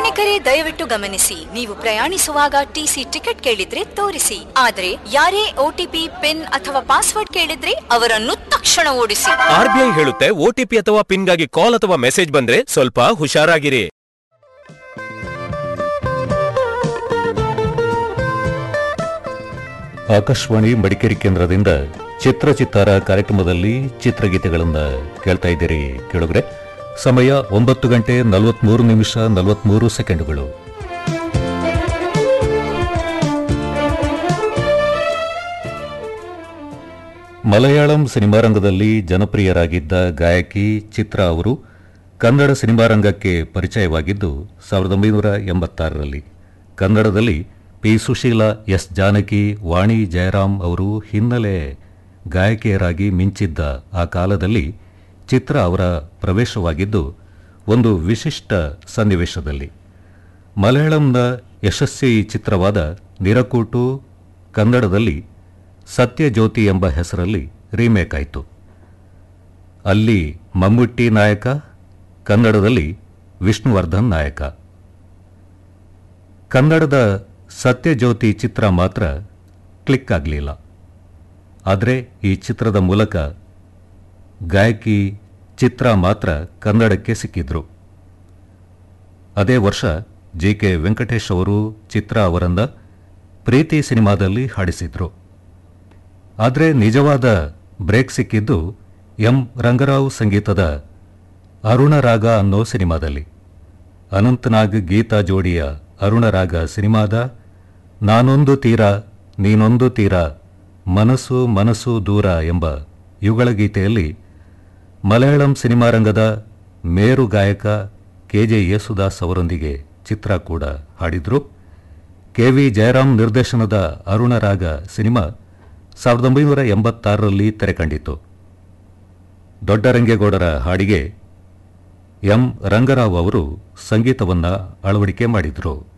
ಪ್ರಯಾಣಿಕರೇ ದಯವಿಟ್ಟು ಗಮನಿಸಿ ನೀವು ಪ್ರಯಾಣಿಸುವಾಗ ಟಿಸಿ ಟಿಕೆಟ್ ಕೇಳಿದ್ರೆ ತೋರಿಸಿ ಆದರೆ ಯಾರೇ ಒಟಿಪಿ ಪಿನ್ ಅಥವಾ ಪಾಸ್ವರ್ಡ್ ಕೇಳಿದ್ರೆ ಅವರನ್ನು ತಕ್ಷಣ ಓಡಿಸಿ ಆರ್ಬಿಐ ಹೇಳುತ್ತೆ ಒಟಿಪಿ ಅಥವಾ ಪಿನ್ಗಾಗಿ ಕಾಲ್ ಅಥವಾ ಮೆಸೇಜ್ ಬಂದ್ರೆ ಸ್ವಲ್ಪ ಹುಷಾರಾಗಿರಿ ಆಕಾಶವಾಣಿ ಮಡಿಕೇರಿ ಕೇಂದ್ರದಿಂದ ಚಿತ್ರಚಿತ್ತಾರ ಕಾರ್ಯಕ್ರಮದಲ್ಲಿ ಚಿತ್ರಗೀತೆಗಳನ್ನು ಕೇಳ್ತಾ ಇದ್ದೀರಿ ಕೇಳುಗ್ರೆ ಸಮಯ ಒಂಬತ್ತು ಗಂಟೆ ನಲವತ್ಮೂರು ನಿಮಿಷ ನಲವತ್ಮೂರು ಸೆಕೆಂಡುಗಳು ಮಲಯಾಳಂ ಸಿನಿಮಾರಂಗದಲ್ಲಿ ಜನಪ್ರಿಯರಾಗಿದ್ದ ಗಾಯಕಿ ಚಿತ್ರ ಅವರು ಕನ್ನಡ ಸಿನಿಮಾರಂಗಕ್ಕೆ ಪರಿಚಯವಾಗಿದ್ದು ಸಾವಿರದ ಒಂಬೈನೂರ ಎಂಬತ್ತಾರರಲ್ಲಿ ಕನ್ನಡದಲ್ಲಿ ಪಿ ಸುಶೀಲಾ ಎಸ್ ಜಾನಕಿ ವಾಣಿ ಜಯರಾಮ್ ಅವರು ಹಿನ್ನೆಲೆ ಗಾಯಕಿಯರಾಗಿ ಮಿಂಚಿದ್ದ ಆ ಕಾಲದಲ್ಲಿ ಚಿತ್ರ ಅವರ ಪ್ರವೇಶವಾಗಿದ್ದು ಒಂದು ವಿಶಿಷ್ಟ ಸನ್ನಿವೇಶದಲ್ಲಿ ಮಲಯಾಳಂನ ಯಶಸ್ವಿ ಚಿತ್ರವಾದ ನಿರಕೂಟು ಕನ್ನಡದಲ್ಲಿ ಸತ್ಯಜ್ಯೋತಿ ಎಂಬ ಹೆಸರಲ್ಲಿ ರೀಮೇಕ್ ಆಯಿತು ಅಲ್ಲಿ ಮಮ್ಮುಟ್ಟಿ ನಾಯಕ ಕನ್ನಡದಲ್ಲಿ ವಿಷ್ಣುವರ್ಧನ್ ನಾಯಕ ಕನ್ನಡದ ಸತ್ಯಜ್ಯೋತಿ ಚಿತ್ರ ಮಾತ್ರ ಕ್ಲಿಕ್ ಆಗಲಿಲ್ಲ ಆದರೆ ಈ ಚಿತ್ರದ ಮೂಲಕ ಗಾಯಕಿ ಚಿತ್ರ ಮಾತ್ರ ಕನ್ನಡಕ್ಕೆ ಸಿಕ್ಕಿದ್ರು ಅದೇ ವರ್ಷ ಜಿ ಕೆ ವೆಂಕಟೇಶ್ ಅವರು ಚಿತ್ರ ಅವರನ್ನ ಪ್ರೀತಿ ಸಿನಿಮಾದಲ್ಲಿ ಹಾಡಿಸಿದ್ರು ಆದರೆ ನಿಜವಾದ ಬ್ರೇಕ್ ಸಿಕ್ಕಿದ್ದು ಎಂ ರಂಗರಾವ್ ಸಂಗೀತದ ಅರುಣರಾಗ ಅನ್ನೋ ಸಿನಿಮಾದಲ್ಲಿ ಅನಂತನಾಗ್ ಗೀತಾ ಜೋಡಿಯ ಅರುಣರಾಗ ಸಿನಿಮಾದ ನಾನೊಂದು ತೀರ ನೀನೊಂದು ತೀರ ಮನಸ್ಸು ಮನಸ್ಸು ದೂರ ಎಂಬ ಯುಗಳ ಗೀತೆಯಲ್ಲಿ ಮಲಯಾಳಂ ಸಿನಿಮಾರಂಗದ ಮೇರು ಗಾಯಕ ಕೆ ಜೆ ಯೇಸುದಾಸ್ ಅವರೊಂದಿಗೆ ಚಿತ್ರ ಕೂಡ ಹಾಡಿದ್ರು ಕೆ ವಿ ಜಯರಾಮ್ ನಿರ್ದೇಶನದ ಅರುಣರಾಗ ಸಿನಿಮಾ ಸಾವಿರದ ಒಂಬೈನೂರ ಎಂಬತ್ತಾರರಲ್ಲಿ ತೆರೆಕಂಡಿತು ದೊಡ್ಡರಂಗೇಗೌಡರ ಹಾಡಿಗೆ ಎಂ ರಂಗರಾವ್ ಅವರು ಸಂಗೀತವನ್ನು ಅಳವಡಿಕೆ ಮಾಡಿದರು